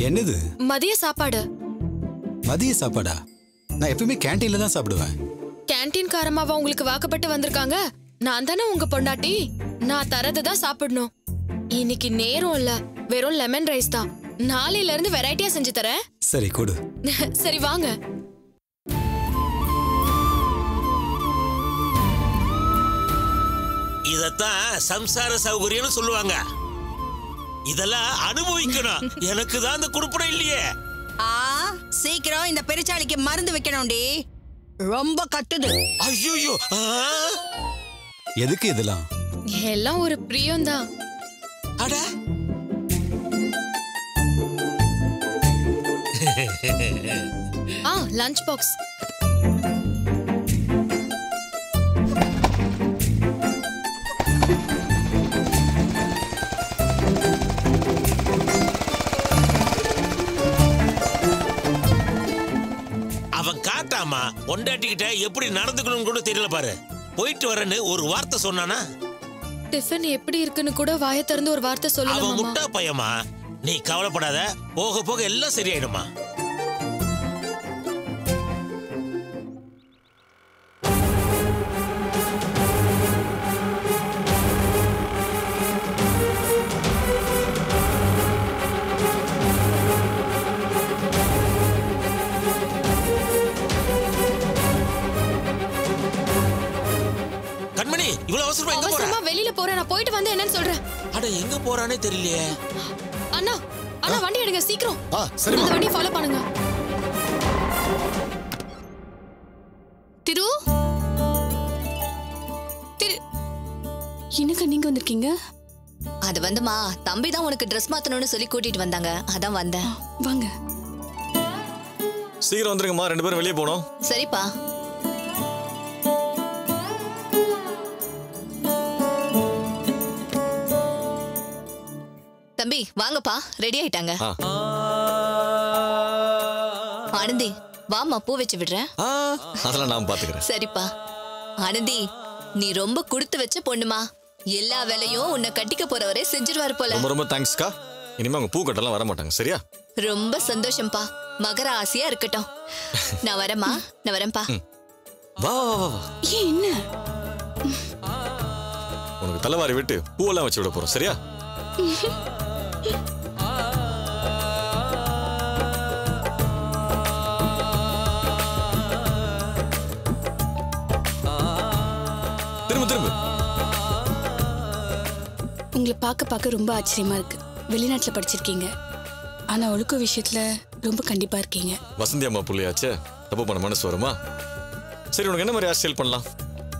என்னது மதிய சாப்பாடு மதிய சாப்பாடா நான் எப்பவுமே கேன்டீன்ல தான் சாப்பிடுவேன் கேண்டீன் காரமாவா உங்களுக்கு வாக்கப்பட்டு வந்திருக்காங்க நான் தானே உங்க பொண்டாட்டி நான் தரதை தான் சாப்பிடணும் இன்னைக்கு நேரம் இல்ல வெறும் லெமன் ரைஸ் தான் நாளையில இருந்து வெரைட்டியா செஞ்சு தரேன் சரி கொடு சரி வாங்க இதத்தான் சம்சார சௌகரியம்னு சொல்லுவாங்க இதெல்லாம் அனுபவிக்கணும் எனக்கு தான் அந்த குடுப்படம் இல்லையே ஆ சீக்கிரம் இந்த பெருச்சாளிக்கு மருந்து வைக்கணும்டி ரொம்ப கட்டுது ஐயோ எதுக்கு இதெல்லாம் எல்லாம் ஒரு பிரியம் தான் அட ஆ லஞ்ச் பாக்ஸ் அவன் காட்டாமா பொண்டாட்டிக்கிட்ட எப்படி நடந்துக்கணும்னு கூட தெரியல பாரு போயிட்டு வரேன்னு ஒரு வார்த்தை சொன்னானா டிஃபன் எப்படி இருக்குன்னு கூட வாயை திறந்து ஒரு வார்த்தை அவன் சொல்லலாமா முட்டா பையமா நீ கவலைப்படாத போக போக எல்லாம் சரியாயிடுமா கண்மணி இவ்வளவு அவசரமா எங்க போற அவசரமா வெளியில போறேன் நான் போயிட்டு வந்து என்னன்னு சொல்றேன் அட எங்க போறானே தெரியலையே அண்ணா அண்ணா வண்டி எடுங்க சீக்கிரம் ஆ சரிம்மா அந்த வண்டியை ஃபாலோ பண்ணுங்க திரு திரு என்னக்கா நீங்க வந்திருக்கீங்க அது வந்துமா தம்பி தான் உனக்கு ட்ரெஸ் மாத்தணும்னு சொல்லி கூட்டிட்டு வந்தாங்க அதான் வந்தேன் வாங்க சீக்கிரம் வந்துருங்கம்மா ரெண்டு பேரும் வெளியே போனோம் சரிப்பா தம்பி வாங்கப்பா ரெடி ஆயிட்டாங்க ஆ. ஆனந்தி வாம்மா பூ வச்சு விடுறேன் ஆ அதெல்லாம் நான் பாத்துக்கிறேன் சரிப்பா ஆனந்தி நீ ரொம்ப கொடுத்து வச்ச பொண்ணுமா எல்லா வேலையும் உன்னை கட்டிக்க போறவரே செஞ்சிருவாரு போல ரொம்ப ரொம்ப தேங்க்ஸ்க்கா இனிமே அவங்க பூ கட்டெல்லாம் வர மாட்டாங்க சரியா ரொம்ப சந்தோஷம்ப்பா மகர ஆசையா இருக்கட்டும் நான் வரேம்மா நான் வரேன்ப்பா வா வா வா வா ஏன் என்ன உனக்கு தலைவாரி விட்டு பூவெல்லாம் வச்சு விட போறோம் சரியா திரும்ப திரும்ப உங்களை பார்க்க பார்க்க ரொம்ப ஆச்சரியமா இருக்கு வெளிநாட்டுல படிச்சிருக்கீங்க ஆனா ஒழுக்க விஷயத்துல ரொம்ப கண்டிப்பா இருக்கீங்க வசந்தி அம்மா புள்ளியாச்சே தப்பு பண்ண மனசு வருமா சரி உனக்கு என்ன மாதிரி ஹேர் ஸ்டைல் பண்ணலாம்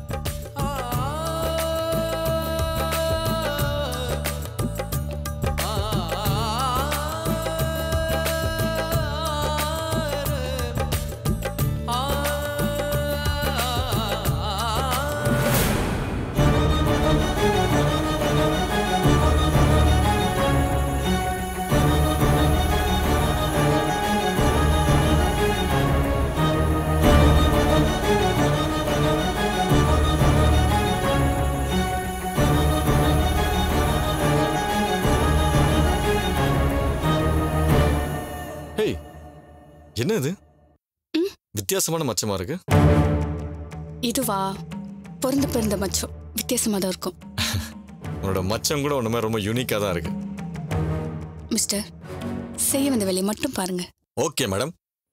ஹேய் என்ன இது வித்தியாசமான மச்சமா இருக்கு இதுவா பிறந்த பிறந்த மச்சம் வித்தியாசமா தான் இருக்கும் உன்னோட மச்சம் கூட ஒண்ணுமே ரொம்ப யூனிக்கா தான் இருக்கு மிஸ்டர் செய்ய வந்த வேலையை மட்டும் பாருங்க ஓகே மேடம்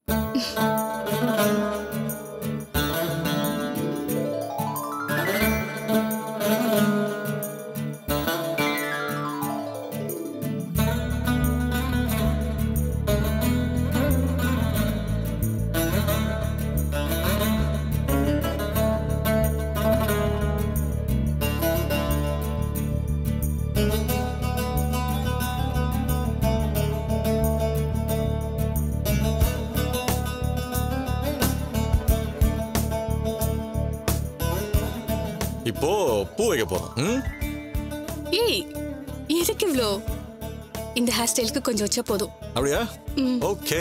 இப்போ பூ வைக்க போறோம் ம்? ஏய் எதுக்கு இவ்வளோ இந்த ஹேர் ஸ்டைலுக்கு கொஞ்சம் வச்சா போதும் அப்படியா ஓகே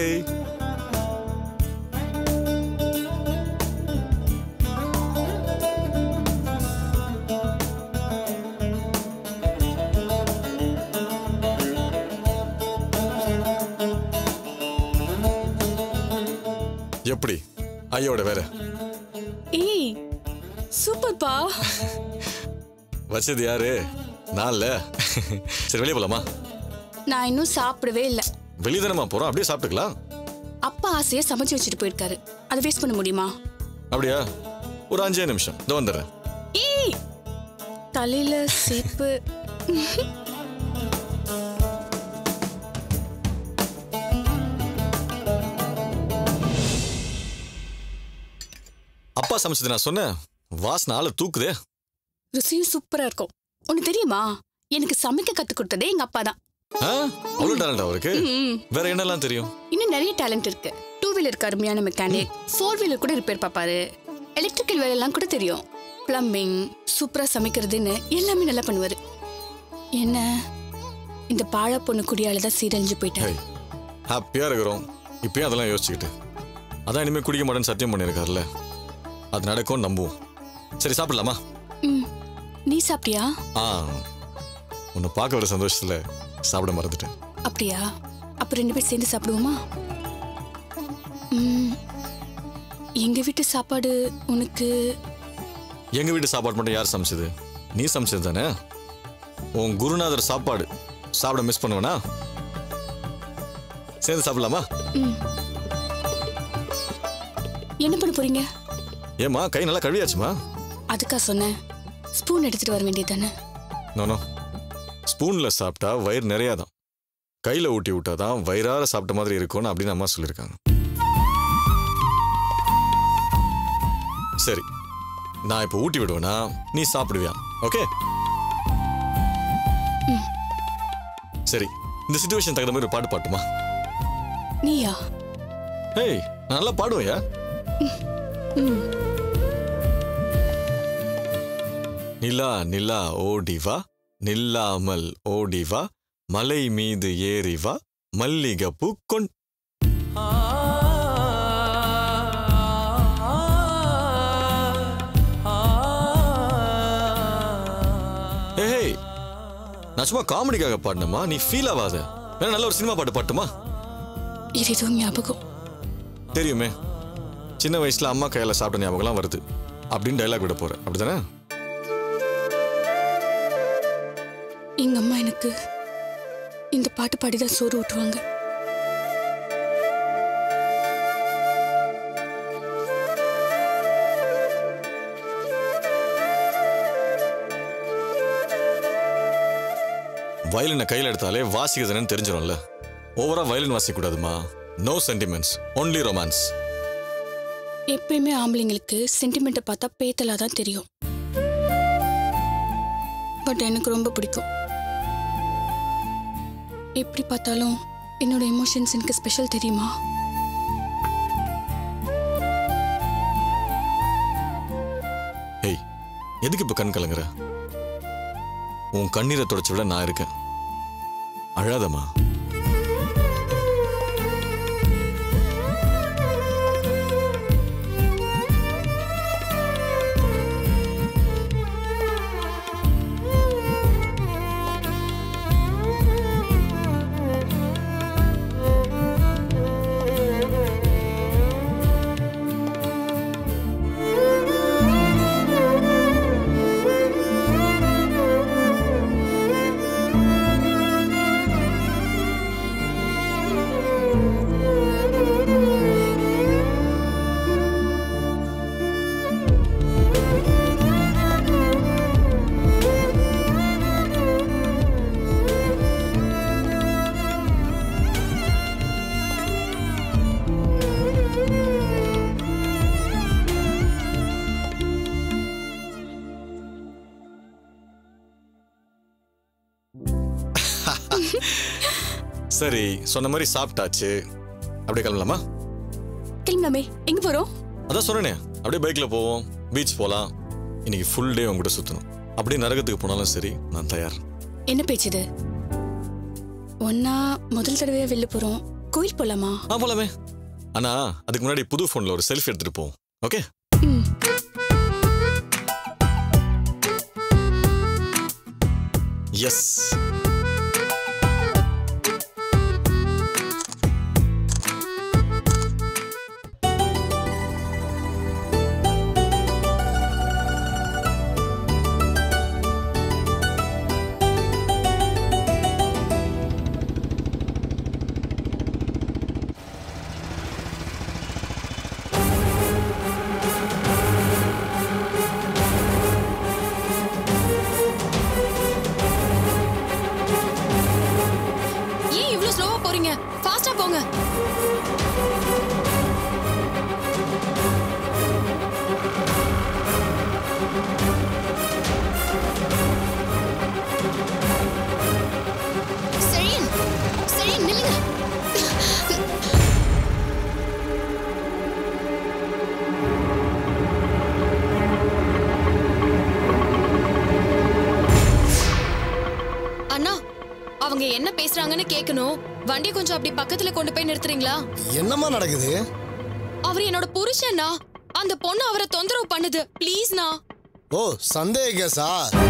ஐயோட வேற ஏய் சூப்பர்ப்பா வச்சது யாரு நான்ல சரி வெளியே போலாமா நான் இன்னும் சாப்பிடவே இல்லை வெளியே தானேம்மா போறோம் அப்படியே சாப்பிட்டுக்கலாம் அப்பா ஆசையா சமைச்சு வச்சுட்டு போயிருக்காரு அதை வேஸ்ட் பண்ண முடியுமா அப்படியா ஒரு அஞ்சே நிமிஷம் இதோ வந்துடுறேன் ஏய் தலையில சீப்பு அப்பா சமைச்சது நான் சொன்னேன் வாசனை ஆளை தூக்குதே ருசியும் சூப்பரா இருக்கும் உனக்கு தெரியுமா எனக்கு சமைக்க கத்து கொடுத்ததே எங்க அப்பா தான் ஆ அவ்வளோ டேலண்ட் அவருக்கு ம். வேற என்னெல்லாம் தெரியும் இன்னும் நிறைய டேலண்ட் இருக்கு டூ வீலருக்கு அருமையான மெக்கானிக் ஃபோர் வீலர் கூட ரிப்பேர் பார்ப்பாரு எலக்ட்ரிக்கல் வேலையெல்லாம் கூட தெரியும் பிளம்பிங் சூப்பரா சமைக்கிறதுன்னு எல்லாமே நல்லா பண்ணுவாரு என்ன இந்த பாழ பொண்ணு குடியால தான் சீரழிஞ்சு போயிட்டாரு ஹேய் ஹாப்பியாக இருக்கிறோம் இப்பயும் அதெல்லாம் யோசிச்சுக்கிட்டு அதான் இனிமேல் குடிக்க மாட்டேன்னு சத்தியம் பண்ணியிருக்காருல்ல அது நடக்கும் நம்புவோம் சரி சாப்பிடலாமா ம். நீ சாப்பிட்டியா ஆ உன்னை பார்க்க வர சந்தோஷத்தில் சாப்பிட மறந்துட்டேன் அப்படியா அப்ப ரெண்டு பேரும் சேர்ந்து சாப்பிடுவோமா ம். எங்க வீட்டு சாப்பாடு உனக்கு எங்கள் வீட்டு சாப்பாடு மட்டும் யார் சமைச்சது நீ சமைச்சது தானே உன் குருநாதர் சாப்பாடு சாப்பிட மிஸ் பண்ணுவேனா சேர்ந்து சாப்பிடலாமா என்ன பண்ண போறீங்க ஏம்மா கை நல்லா கழுவியாச்சுமா அதுக்கா சொன்னேன் ஸ்பூன் எடுத்துட்டு வர வேண்டியது தானே நோனோ ஸ்பூனில் சாப்பிட்டா வயிறு நிறையாதான் கையில் ஊட்டி விட்டா தான் வயிறார சாப்பிட்ட மாதிரி இருக்கும்னு அப்படின்னு அம்மா சொல்லியிருக்காங்க சரி நான் இப்போ ஊட்டி விடுவேனா நீ சாப்பிடுவியா ஓகே சரி இந்த சுச்சுவேஷன் தகுந்த மாதிரி ஒரு பாட்டு பாட்டுமா நீயா ஏய் நான் நல்லா பாடுவேயா நிலா நிலா ஓடி வா நில்லாமல் ஓடி வா மலை மீது ஏறி வா மல்லிகைப்பூ கொண் ஏய் நான் சும்மா காமெடிக்காக பாடினமா நீ ஃபீல் ஆகாத வேணா நல்ல ஒரு சினிமா பாட்டு பாட்டுமா இது எதுவும் ஞாபகம் தெரியுமே சின்ன வயசுல அம்மா கையால சாப்பிட்ட ஞாபகம்லாம் வருது அப்படின்னு டைலாக் விட போறேன் அப்படிதானே எங்க அம்மா எனக்கு இந்த பாட்டு பாடிதான் சோறு ஊட்டுவாங்க வயலினை கையில் எடுத்தாலே வாசிக்கிறதுன்னு தெரிஞ்சிடும்ல ஓவரா வயலின் வாசிக்க கூடாதுமா நோ சென்டிமெண்ட்ஸ் ஒன்லி ரொமான்ஸ் எப்பயுமே ஆம்பளைங்களுக்கு சென்டிமெண்ட்டை பார்த்தா பேத்தலா தான் தெரியும் பட் எனக்கு ரொம்ப பிடிக்கும் எப்படி பார்த்தாலும் என்னோட எமோஷன்ஸ் எனக்கு ஸ்பெஷல் தெரியுமா ஏய் எதுக்கு இப்ப கண் கலங்குற உன் கண்ணீரை தொடச்சு விட நான் இருக்கேன் அழாதம்மா சரி சொன்ன மாதிரி சாப்பிட்டாச்சு அப்படியே கிளம்பலாமா கிளம்பலாமே எங்க போறோம் அதான் சொன்னேனே அப்படியே பைக்ல போவோம் பீச் போலாம் இன்னைக்கு ஃபுல் டே உங்ககிட்ட சுத்தணும் அப்படியே நரகத்துக்கு போனாலும் சரி நான் தயார் என்ன பேச்சு இது ஒன்னா முதல் தடவையா வெளில போறோம் கோயில் போலாமா ஆ போலாமே ஆனா அதுக்கு முன்னாடி புது ஃபோன்ல ஒரு செல்ஃபி எடுத்துட்டு போவோம் ஓகே ம். எஸ் ஃபாஸ்டா போங்க செழியன் செழியன் நில்லுங்க அண்ணா அவங்க என்ன பேசுறாங்கன்னு கேட்கணும் வண்டியை கொஞ்சம் அப்படி பக்கத்துல கொண்டு போய் நிறுத்துறீங்களா என்னம்மா நடக்குது அவர் என்னோட புருஷன்னா அந்த பொண்ணு அவரை தொந்தரவு பண்ணுது ப்ளீஸ்ண்ணா ஓ சந்தேக கேஸா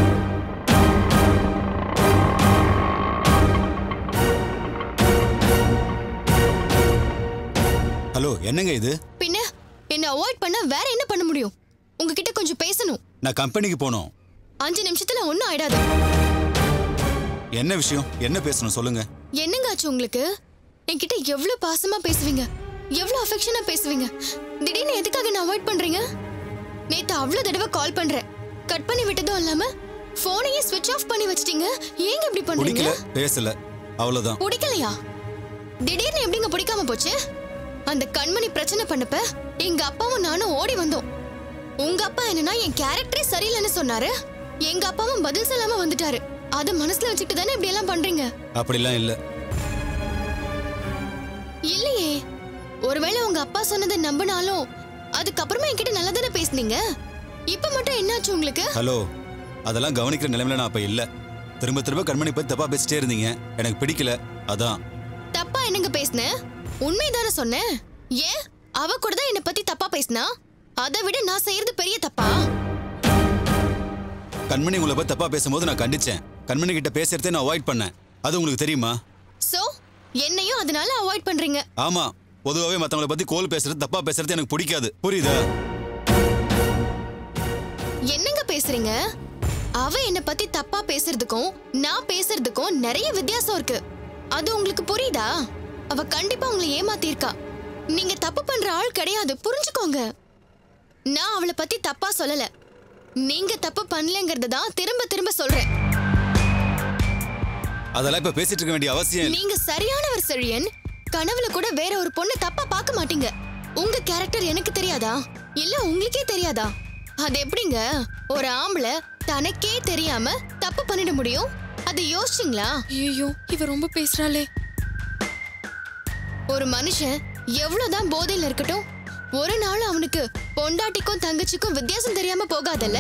ஹலோ என்னங்க இது பின்ன என்ன அவாய்ட் பண்ண வேற என்ன பண்ண முடியும் உங்ககிட்ட கொஞ்சம் பேசணும் நான் கம்பெனிக்கு போனோம் அஞ்சு நிமிஷத்துல ஒன்னும் ஆயிடாது என்ன விஷயம் என்ன பேசணும் சொல்லுங்க என்னங்க ஆச்சு உங்களுக்கு என்கிட்ட எவ்வளவு பாசமா பேசுவீங்க எவ்வளவு அஃபெக்ஷனா பேசுவீங்க திடீர்னு எதுக்காக என்ன அவாய்ட் பண்றீங்க நேத்து அவ்வளவு தடவை கால் பண்றேன் கட் பண்ணி விட்டதும் இல்லாம போனையே ஸ்விட்ச் ஆஃப் பண்ணி வச்சிட்டீங்க ஏங்க இப்படி பண்றீங்க பிடிக்கல பேசல அவ்வளவுதான் பிடிக்கலையா திடீர்னு எப்படிங்க பிடிக்காம போச்சு அந்த கண்மணி பிரச்சனை பண்ணப்ப எங்க அப்பாவும் நானும் ஓடி வந்தோம் உங்க அப்பா என்னன்னா என் கேரக்டரே சரியில்லைன்னு சொன்னாரு எங்க அப்பாவும் பதில் சொல்லாம வந்துட்டாரு அத மனசுல வச்சுக்கிட்டு தானே இப்படி எல்லாம் பண்றீங்க அப்படிலாம் இல்ல இல்லையே ஒருவேளை உங்க அப்பா சொன்னதை நம்பினாலும் அதுக்கப்புறமா என்கிட்ட நல்லா தானே பேசுனீங்க இப்ப மட்டும் என்னாச்சு உங்களுக்கு ஹலோ அதெல்லாம் கவனிக்கிற நிலைமையில நான் அப்ப இல்ல திரும்ப திரும்ப கண்மணி பத்தி தப்பா பேசிட்டே இருந்தீங்க எனக்கு பிடிக்கல அதான் தப்பா என்னங்க பேசுனேன் உண்மைதானே சொன்னேன் ஏன் அவ கூட தான் என்ன பத்தி தப்பா பேசினா அதை விட நான் செய்யறது பெரிய தப்பா கண்மணி உங்களை பத்தி தப்பா பேசும்போது நான் கண்டிச்சேன் கண்மணி கிட்ட பேசுறதே நான் அவாய்ட் பண்ணேன் அது உங்களுக்கு தெரியுமா சோ என்னையும் அதனால அவாய்ட் பண்றீங்க ஆமா பொதுவாகவே மத்தவங்கள பத்தி கோல் பேசுறது தப்பா பேசுறது எனக்கு பிடிக்காது புரியுதா என்னங்க பேசுறீங்க அவ என்ன பத்தி தப்பா பேசுறதுக்கும் நான் பேசுறதுக்கும் நிறைய வித்தியாசம் இருக்கு அது உங்களுக்கு புரியுதா அவ கண்டிப்பா உங்களை ஏமாத்திருக்கா நீங்க தப்பு பண்ற ஆள் கிடையாது புரிஞ்சுக்கோங்க நான் அவளை பத்தி தப்பா சொல்லல நீங்க தப்பு பண்ணலங்கறத தான் திரும்ப திரும்ப சொல்றேன் அதெல்லாம் இப்ப பேசிட்டு இருக்க வேண்டிய அவசியம் இல்ல. நீங்க சரியானவர் செழியன் கனவுல கூட வேற ஒரு பொண்ணை தப்பா பார்க்க மாட்டீங்க உங்க கேரக்டர் எனக்கு தெரியாதா இல்ல உங்களுக்கே தெரியாதா அது எப்படிங்க ஒரு ஆம்பளை தனக்கே தெரியாம தப்பு பண்ணிட முடியும் அது யோசிச்சிங்களா ஐயோ இவ ரொம்ப பேசுறாளே ஒரு மனுஷன் எவ்வளவுதான் போதையில இருக்கட்டும் ஒரு நாள் அவனுக்கு பொண்டாட்டிக்கும் தங்கச்சிக்கும் வித்தியாசம் தெரியாம போகாதல்ல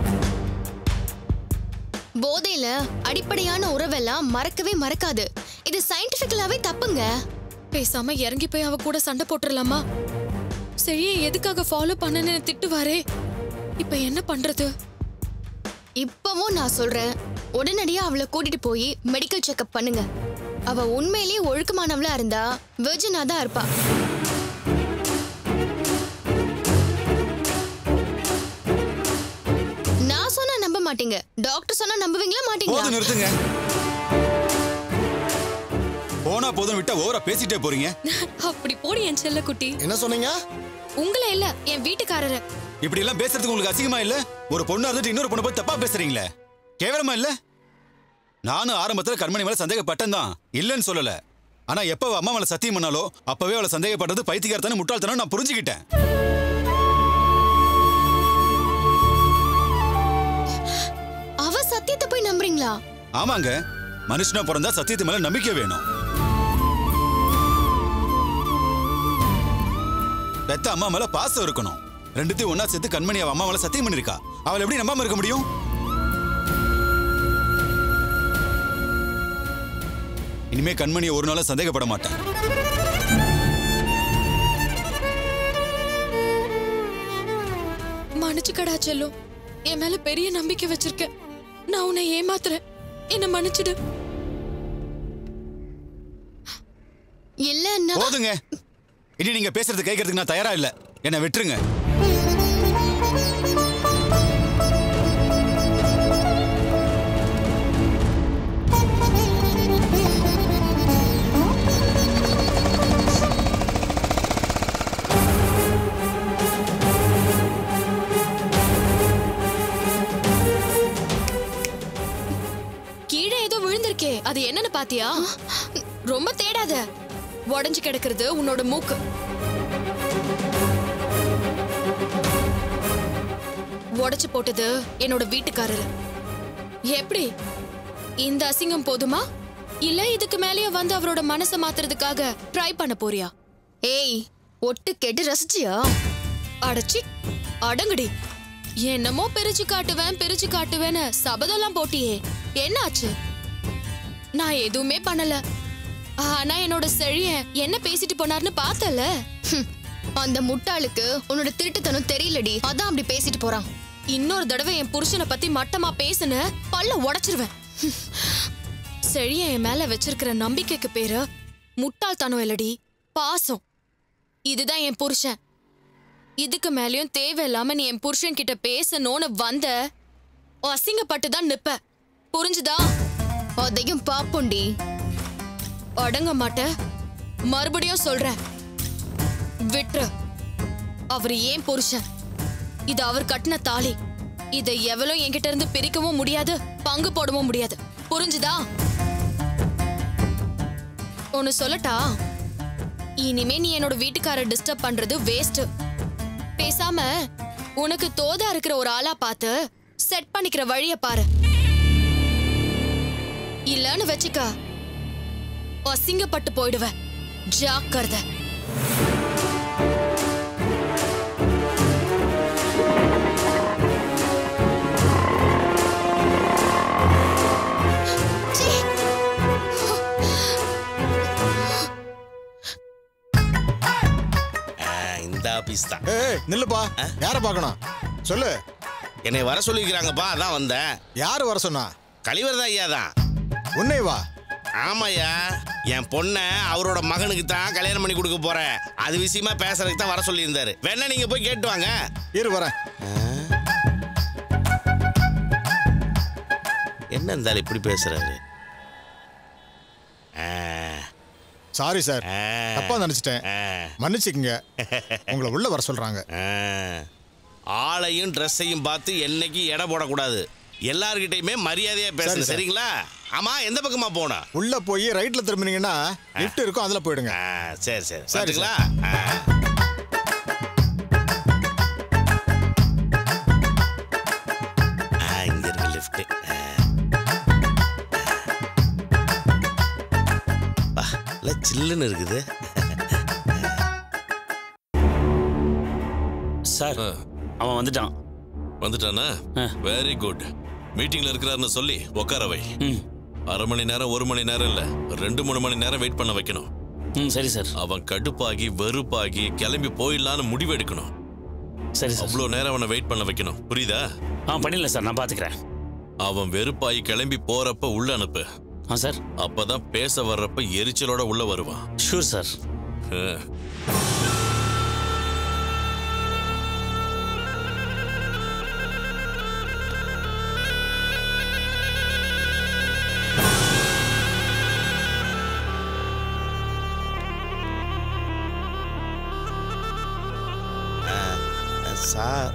போதையில அடிப்படையான உறவெல்லாம் மறக்கவே மறக்காது இது சயின்டிபிக்கலாவே தப்புங்க பேசாம இறங்கி போய் அவ கூட சண்டை போட்டுறலாமா சரியே எதுக்காக ஃபாலோ பண்ணனு திட்டுவாரே இப்ப என்ன பண்றது இப்பவும் நான் சொல்றேன் உடனடியா அவளை கூட்டிட்டு போய் மெடிக்கல் செக்அப் பண்ணுங்க அவ உண்மையிலேயே ஒழுக்கமானவளா இருந்தா வெர்ஜினா தான் இருப்பா நான் சொன்னா நம்ப மாட்டீங்க டாக்டர் சொன்னா நம்புவீங்களா போதும் மாட்டீங்களா நிறுத்துங்க போனா போதும் விட்டா ஓவரா பேசிட்டே போறீங்க அப்படி போடி என் செல்ல குட்டி என்ன சொன்னீங்க உங்களை இல்ல என் வீட்டுக்காரரை இப்படி எல்லாம் பேசுறதுக்கு உங்களுக்கு அசிங்கமா இல்ல ஒரு பொண்ணா இருந்துட்டு இன்னொரு பொண்ணை பத்தி தப்பா பேசுறீங்களே கேவலமா இல்ல நானும் ஆரம்பத்துல கண்மணி மேல சந்தேகப்பட்டேன் தான் இல்லைன்னு சொல்லல ஆனா எப்ப அவ அம்மா மேல சத்தியம் பண்ணாலோ அப்பவே அவளை சந்தேகப்பட்டது பைத்தியக்காரத்தான முட்டாள்தனம் நான் புரிஞ்சுக்கிட்டேன் அவ சத்தியத்தை போய் நம்புறீங்களா ஆமாங்க மனுஷனா பிறந்தா சத்தியத்து மேல நம்பிக்கை வேணும் பெத்த அம்மா மேல பாசம் இருக்கணும் ரெண்டுத்தையும் ஒண்ணா சேர்த்து கண்மணி அவ அம்மா மேல சத்தியம் பண்ணிருக்கா அவளை எப்படி நம்பாம இருக்க முடியும் இனிமே கண்மணியை ஒரு நாளும் சந்தேகப்பட மாட்டேன் மன்னிச்சுக்கடா செல்லும் என் மேல பெரிய நம்பிக்கை வச்சிருக்க நான் உன்னை ஏமாத்துறேன் என்ன மன்னிச்சிடு இல்லன்னா போதுங்க இனி நீங்க பேசுறது கேட்கறதுக்கு நான் தயாரா இல்ல என்ன விட்டுருங்க கீழே ஏதோ விழுந்திருக்கே அது என்னன்னு பாத்தியா ரொம்ப தேடாத உடைஞ்சு கிடக்கிறது உன்னோட மூக்கு உடைச்சு போட்டது என்னோட வீட்டுக்காரரு எப்படி இந்த அசிங்கம் போதுமா இல்ல இதுக்கு மேலயே வந்து அவரோட மனசை மாத்துறதுக்காக ட்ரை பண்ண போறியா ஏய் ஒட்டு கேட்டு ரசிச்சியா அடச்சி அடங்குடி என்னமோ பிரிச்சு காட்டுவேன் பிரிச்சு காட்டுவேன்னு சபதம்லாம் போட்டியே என்னாச்சு நான் எதுவுமே பண்ணல ஆனா என்னோட செழியன் என்ன பேசிட்டு போனார்னு பார்த்தல ஹம், அந்த முட்டாளுக்கு உன்னோட திருட்டுத்தனம் தெரியலடி அதான் அப்படி பேசிட்டு போறான் இன்னொரு தடவை என் புருஷனை பத்தி மட்டமா பேசுன பல்ல உடைச்சிருவேன் செழியன் என் மேல வச்சிருக்கிற நம்பிக்கைக்கு பேரு முட்டாள்தனம் இல்லடி பாசம் இதுதான் என் புருஷன் இதுக்கு மேலயும் தேவையில்லாம நீ என் புருஷன் கிட்ட பேசணும்னு வந்த அசிங்கப்பட்டு தான் நிப்ப புரிஞ்சுதா அதையும் பாப்போண்டி அடங்க மாட்ட மறுபடியும் சொல்றேன் விட்டுரு அவர் ஏன் புருஷன் இது அவர் கட்டின தாலி இதை எவ்வளவு என்கிட்ட இருந்து பிரிக்கவும் முடியாது பங்கு போடவும் முடியாது புரிஞ்சுதா ஒன்னு சொல்லட்டா இனிமே நீ என்னோட வீட்டுக்கார டிஸ்டர்ப் பண்றது வேஸ்ட் பேசாம உனக்கு தோதா இருக்கிற ஒரு ஆளா பார்த்து செட் பண்ணிக்கிற வழிய பாரு இல்லன்னு வச்சுக்க அசிங்கப்பட்டு போயிடுவேன் ஜாக்கிரதை ஆ, இந்த ஆபீஸ் தான் ஏய் நில்லுப்பா யாரை பார்க்கணும் சொல்லு என்னை வர சொல்லிக்கிறாங்கப்பா அதான் வந்தேன் யாரு வர சொன்னா கழிவறதா ஐயா தான் உன்னை வா ஆமாய்யா என் பொண்ணை அவரோட மகனுக்கு தான் கல்யாணம் பண்ணி கொடுக்க போறேன் அது விஷயமா பேசுறதுக்கு தான் வர சொல்லியிருந்தாரு வேணா நீங்க போய் கேட்டு வாங்க இரு வரேன் என்ன இருந்தாலும் இப்படி பேசுறாரு ஆ, சாரி சார் ஆ, தப்பா நினைச்சிட்டேன் ஆ, மன்னிச்சுக்கங்க உங்களை உள்ள வர சொல்றாங்க ஆ. ஆளையும் ட்ரெஸ்ஸையும் பார்த்து என்னைக்கு எடை போடக்கூடாது எல்லார்கிட்டயுமே மரியாதையா சரி, பேசணும் சார். சரிங்களா ஆமா எந்த பக்கமா போனா உள்ள போய் ரைட்ல திரும்பினீங்கன்னா லிஃப்ட் இருக்கும் அதுல போயிடுங்க சரி சரி சரி, சரிங்களா இங்க இருக்கு லிஃப்ட் சில்லுன்னு இருக்குது சார் அவன் வந்துட்டான் வந்துட்டானா வெரி குட் மீட்டிங்ல இருக்கிறாருன்னு சொல்லி உட்கார வை ம் அரை மணி நேரம் ஒரு மணி நேரம் இல்ல ரெண்டு மூணு மணி நேரம் வெயிட் பண்ண வைக்கணும் ம் சரி சார் அவன் கடுப்பாகி வெறுப்பாகி கிளம்பி போயிடலான்னு முடிவு எடுக்கணும் சரி சார் அவ்வளோ நேரம் அவனை வெயிட் பண்ண வைக்கணும் புரியுதா ஆ பண்ணிடல சார் நான் பார்த்துக்கிறேன் அவன் வெறுப்பாகி கிளம்பி போறப்ப உள்ள அனுப்பு ஆ சார் அப்பதான் பேச வர்றப்ப எரிச்சலோட உள்ள வருவான் ஷூர் சார் அஹ். சார்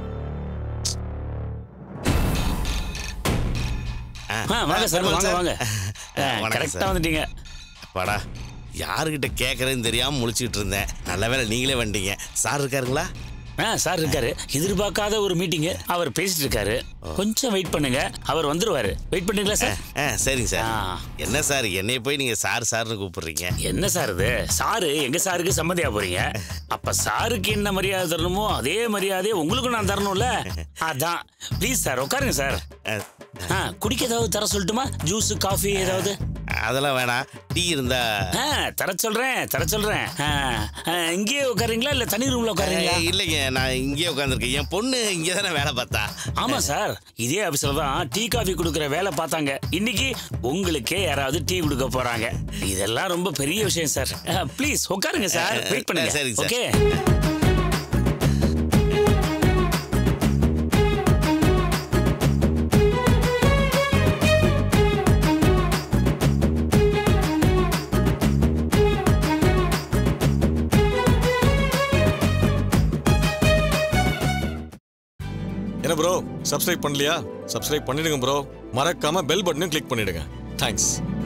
ஆ வாங்க சார் வாங்க வாங்க வணக்கம் கரெக்டாக சார். வந்துட்டீங்க அப்பாடா யாருக்கிட்ட கேட்கறதுன்னு தெரியாம முழிச்சிட்டு இருந்தேன் நல்ல வேளை நீங்களே வந்துட்டீங்க சார் இருக்காருங்களா ஆ சார் இருக்காரு எதிர்பார்க்காத ஒரு மீட்டிங்கு அவர் பேசிட்டு இருக்காரு கொஞ்சம் வெயிட் பண்ணுங்க அவர் வந்துருவாரு வெயிட் பண்ணுங்களா சார் ஆ சரிங்க சார் ஆ. என்ன சார் என்னைய போய் நீங்க சார் சார்னு கூப்பிடுறீங்க என்ன சார் இது சாரு எங்க சாருக்கு சம்மதியா போறீங்க அப்ப சாருக்கு என்ன மரியாதை தரணுமோ அதே மரியாதையை உங்களுக்கும் நான் தரணும்ல அதான் ப்ளீஸ் சார் உட்காருங்க சார் ஆ குடிக்க ஏதாவது தர சொல்லட்டுமா ஜூஸ் காஃபி ஏதாவது அதெல்லாம் வேணாம் டீ இருந்தா ஆ தர சொல்றேன் தர சொல்றேன் ஆ, ஆ, இங்கேயே உட்காருங்களா இல்ல தனி ரூம்ல உட்காருங்களா ஏய், இல்லைங்க நான் இங்கேயே உட்காந்துருக்கேன் என் பொண்ணு இங்கே தானே வேலை பார்த்தா ஆமா சார் இதே ஆபீஸ்ல தான் டீ காஃபி கொடுக்குற வேலை பார்த்தாங்க இன்னைக்கு உங்களுக்கே யாராவது டீ கொடுக்க போறாங்க இதெல்லாம் ரொம்ப பெரிய விஷயம் சார் ப்ளீஸ் உட்காருங்க சார் வெயிட் பண்ணுங்க சரிங்க சார். ஓகே என்ன ப்ரோ சப்ஸ்கிரைப் பண்ணலையா சப்ஸ்கிரைப் பண்ணிடுங்க ப்ரோ மறக்காம பெல் பட்டனையும் கிளிக் பண்ணிடுங்க தேங்க்ஸ்